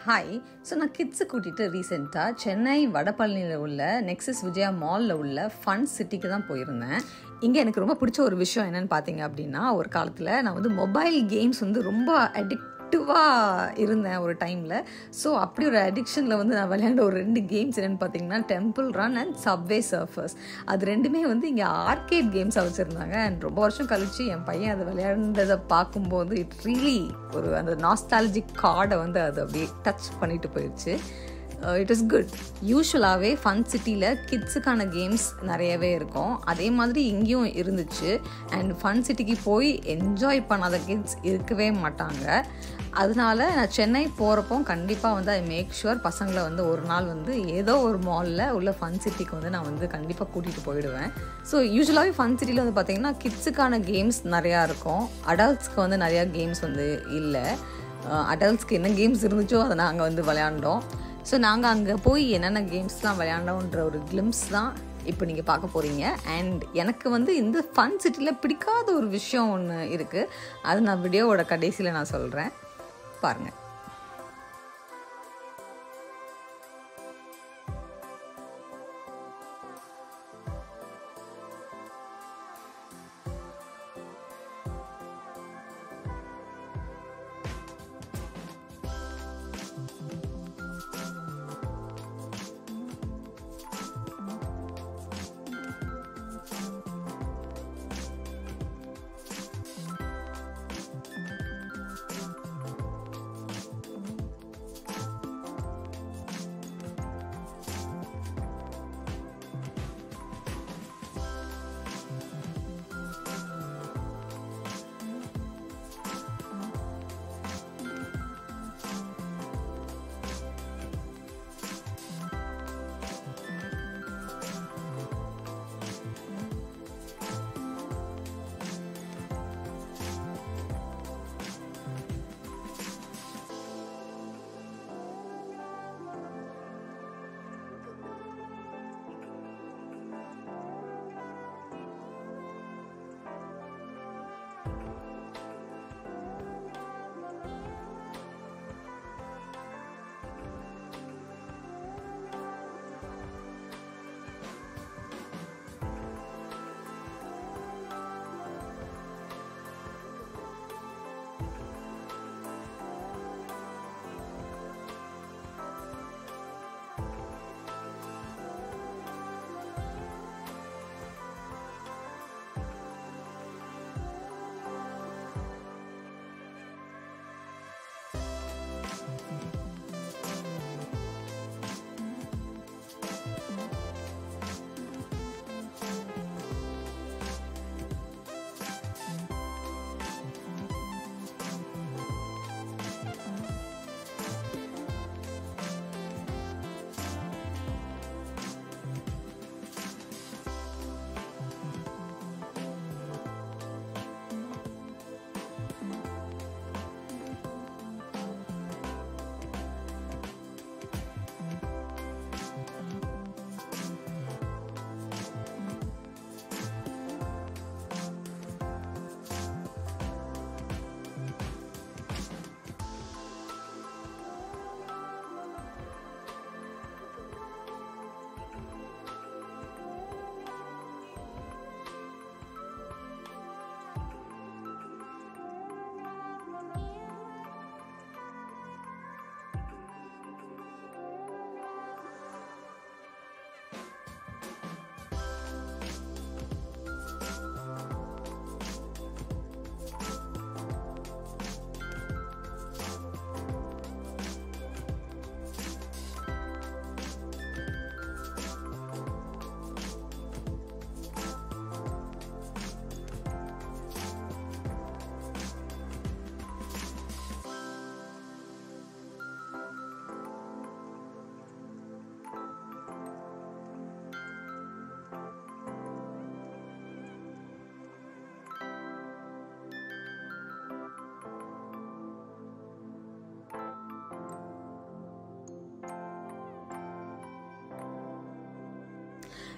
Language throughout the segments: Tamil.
ஹாய் ஸோ நான் கிட்ஸை கூட்டிகிட்டு ரீசெண்டாக சென்னை வடபழனியில் உள்ள நெக்ஸஸ் விஜயா மாலில் உள்ள ஃபன் சிட்டிக்கு தான் போயிருந்தேன் இங்கே எனக்கு ரொம்ப பிடிச்ச ஒரு விஷயம் என்னென்னு பார்த்தீங்க அப்படின்னா ஒரு காலத்தில் நான் வந்து மொபைல் கேம்ஸ் வந்து ரொம்ப அடிக்டிவாக இருந்தேன் ஒரு டைமில் ஸோ அப்படி ஒரு அடிக்ஷனில் வந்து நான் விளையாண்ட ஒரு ரெண்டு கேம்ஸ் என்னென்னு பார்த்தீங்கன்னா Temple Run and Subway Surfers அது ரெண்டுமே வந்து இங்கே ஆர்கேட் கேம்ஸாக வச்சுருந்தாங்க அண்ட் ரொம்ப வருஷம் கழித்து என் பையன் அதை விளையாண்டதை பார்க்கும்போது இட் ரியலி ஒரு அந்த நாஸ்டாலஜிக் கார்டை வந்து அது அப்படியே டச் பண்ணிட்டு போயிடுச்சு இட் இஸ் குட் யூஸ்வலாகவே ஃபன் சிட்டியில் கிட்ஸுக்கான கேம்ஸ் நிறையவே இருக்கும் அதே மாதிரி இங்கேயும் இருந்துச்சு அண்ட் ஃபன் சிட்டிக்கு போய் என்ஜாய் பண்ணாத கிட்ஸ் இருக்கவே மாட்டாங்க அதனால நான் சென்னை போகிறப்போ கண்டிப்பாக வந்து ஐ மேக் ஷுவர் பசங்களை வந்து ஒரு நாள் வந்து ஏதோ ஒரு மாலில் உள்ள ஃபன் சிட்டிக்கு வந்து நான் வந்து கண்டிப்பாக கூட்டிகிட்டு போயிடுவேன் ஸோ யூஸ்வலாகவே ஃபன் சிட்டியில் வந்து பார்த்திங்கன்னா கிட்ஸுக்கான கேம்ஸ் நிறையா இருக்கும் அடல்ட்ஸ்க்கு வந்து நிறையா கேம்ஸ் வந்து இல்லை அடல்ட்ஸ்க்கு என்ன கேம்ஸ் இருந்துச்சோ அதை நாங்கள் வந்து விளையாண்டோம் ஸோ நாங்கள் அங்கே போய் என்னென்ன கேம்ஸ்லாம் விளையாண்டோன்ற ஒரு கிளிம்ஸ் தான் இப்போ நீங்கள் பார்க்க போகிறீங்க அண்ட் எனக்கு வந்து இந்த ஃபன் சிட்டியில் பிடிக்காத ஒரு விஷயம் ஒன்று இருக்குது அது நான் வீடியோவோட கடைசியில் நான் சொல்கிறேன் பாருங்கள்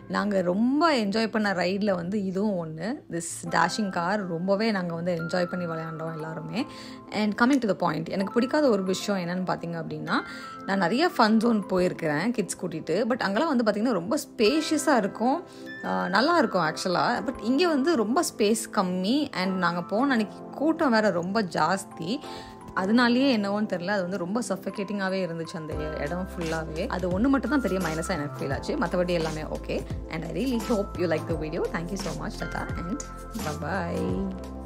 நாங்கள் ரொம்ப என்ஜாய் பண்ண ரைடில் வந்து இதுவும் ஒன்று திஸ் டேஷிங் கார் ரொம்பவே நாங்கள் வந்து என்ஜாய் பண்ணி விளையாண்டோம் எல்லாருமே and coming to the point எனக்கு பிடிக்காத ஒரு விஷயம் என்னென்னு பார்த்தீங்க அப்படின்னா நான் நிறைய ஃபன் ஜோன் போயிருக்கிறேன் கிட்ஸ் கூட்டிகிட்டு பட் அங்கெல்லாம் வந்து பார்த்திங்கன்னா ரொம்ப ஸ்பேஷியஸாக இருக்கும் நல்லா இருக்கும் ஆக்சுவலாக பட் இங்கே வந்து ரொம்ப ஸ்பேஸ் கம்மி அண்ட் நாங்கள் போன அன்றைக்கி கூட்டம் வேறு ரொம்ப ஜாஸ்தி அதனாலேயே என்னவோன்னு தெரில அது வந்து ரொம்ப சஃபகேட்டிங்காகவே இருந்துச்சு அந்த இடம் ஃபுல்லாகவே அது ஒன்று மட்டும் தான் பெரிய மைனஸாக எனக்கு ஃபீல் ஆச்சு மற்றபடி எல்லாமே okay and I really hope you like the video thank you so much tata and bye